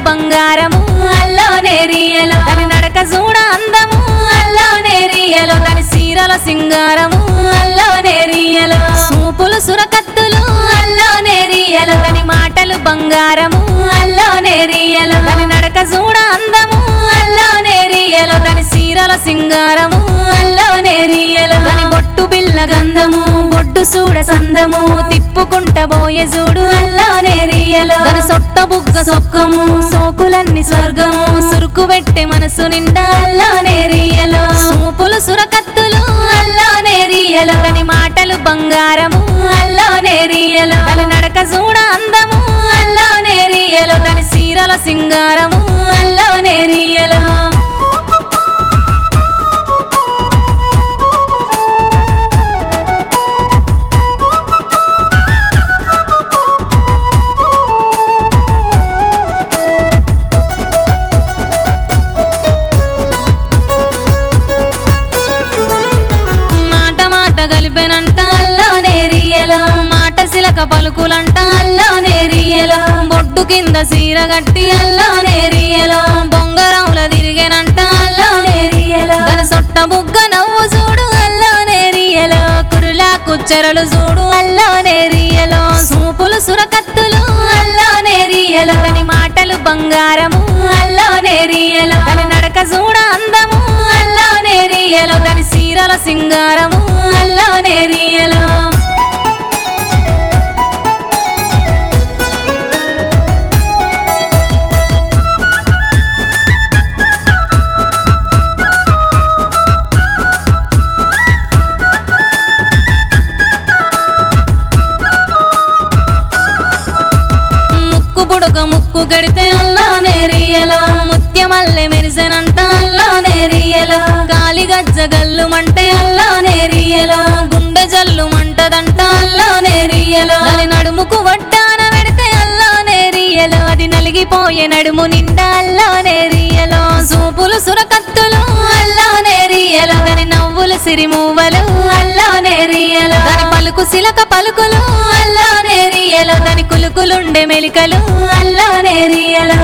బంగారము అల్లోనే రియలో దాని నడక చూడ అందము అల్లోనే రియలో దాని సీరల సింగారము అల్లోనే రియలో సూపులు సురకత్తులు అల్లోనే రియలో దాని మాటలు బంగారము అల్లోనే రియలో దాని నడక చూడ అందము అల్లోనే రియలో దాని సీరల సింగారము అల్లోనే రియలో దాని బొట్టు బిల్ల గంధము బొట్టు చూడ సందము తిప్పుకుంట బోయే చూడు అల్లోనే రియలో దాని సొట్ట బుగ్గ సొక్కము సోకులన్నీ స్వర్గము సురుకు పెట్టే మనసు నిండా అల్లోనే రియలో సూపులు సురకత్తులు అల్లోనే రియలో దాని మాటలు బంగారము అల్లోనే రియలో దాని నడక చూడ అందము అల్లోనే రియలో దాని సీరల సింగారము అల్లోనే రియలో మాట మాట కలిపెనంట అల్లోనే రియలో మాట సిలక పలుకులంట అల్లోనే రియలో బొడ్డు కింద సీర గట్టి అల్లోనే రియలో బొంగరంల తిరిగేనంట అల్లోనే రియలో దాని సొట్ట బుగ్గ నవ్వు చూడు అల్లోనే రియలో కురులా కుచ్చరలు చూడు అల్లోనే రియలో సూపులు సురకత్తులు అల్లోనే రియలో దాని మాటలు బంగారము అల్లోనే రియలో దాని నడక చూడ అందము అల్లోనే రియలో దాని సీరల సింగారము అల్లోనే రియలో ముక్కు పుడక ముక్కు కడితే అల్లానే రియలో ముత్యమల్లె మెరిసెనంట అల్లానే రియలో గాలి గజ్జ గల్లు మంటే అల్లానే రియలో గుండె జల్లు మంటదంట అల్లానే రియలో దాని నడుముకు వడ్డాన పెడితే అల్లానే రియలో అది నలిగిపోయే నడుము నిండా అల్లానే రియలో సూపులు సురకత్తులు అల్లానే రియలో దాని నవ్వులు సిరిమూవలు అల్లానే రియలో దాని పలుకు సిలక పలుకులు అల్లానే రియలో దాని కులుకులుండే మెలికలు అల్లానే రియలో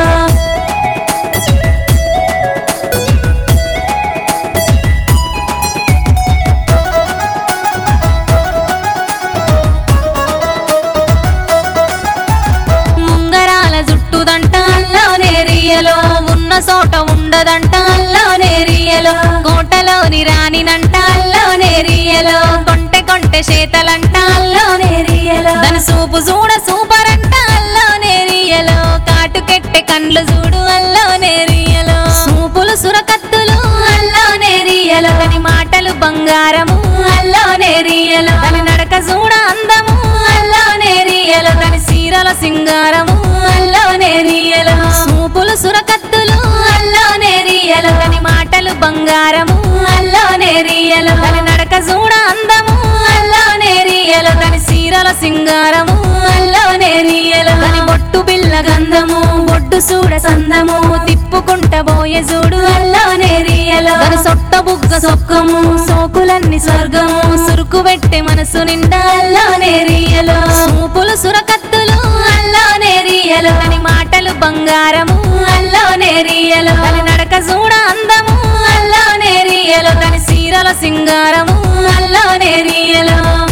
ముంగరాల జుట్టుదంట అల్లోనే రియలో ఉన్న చోట ఉండదంట అల్లోనే రియలో కోటలోని రాణినంట అల్లోనే రియలో కొంటె కొంటె చేతలంట అల్లోనే రియలో దాని సూపు చూడ సూపర్ అంట అల్లోనే రియలో కాటుకెట్టె కండ్లు చూడు అల్లోనే రియలో సూపులు సురకత్తులు అల్లోనే రియలో దాని మాటలు బంగారము అల్లోనే రియలో దాని నడక చూడ అందము అల్లోనే రియలో దాని సీరల సింగారము అల్లోనే రియలో సూపులు సురకత్తులు అల్లోనే రియలో దాని మాటలు బంగారము అల్లోనే రియలో దాని నడక చూడ అందము అల్లోనే రియలో దాని సీరల సింగారము అల్లోనే రియలో దాని బొట్టు బిల్ల గంధము బొట్టు చూడ సందము తిప్పుకుంట బోయే చూడు అల్లోనే రియలో దాని సొట్ట బుగ్గ సొక్కము సోకులన్నీ స్వర్గము సురుకు పెట్టే మనసు నిండా అల్లోనే రియలో సూపులు సురకత్తులు అల్లోనే రియలో దాని మాటలు బంగారము అల్లోనే రియలో దాని నడక చూడ అందము అల్లోనే రియలో దాని సీరల సింగారము అల్లోనే రియలో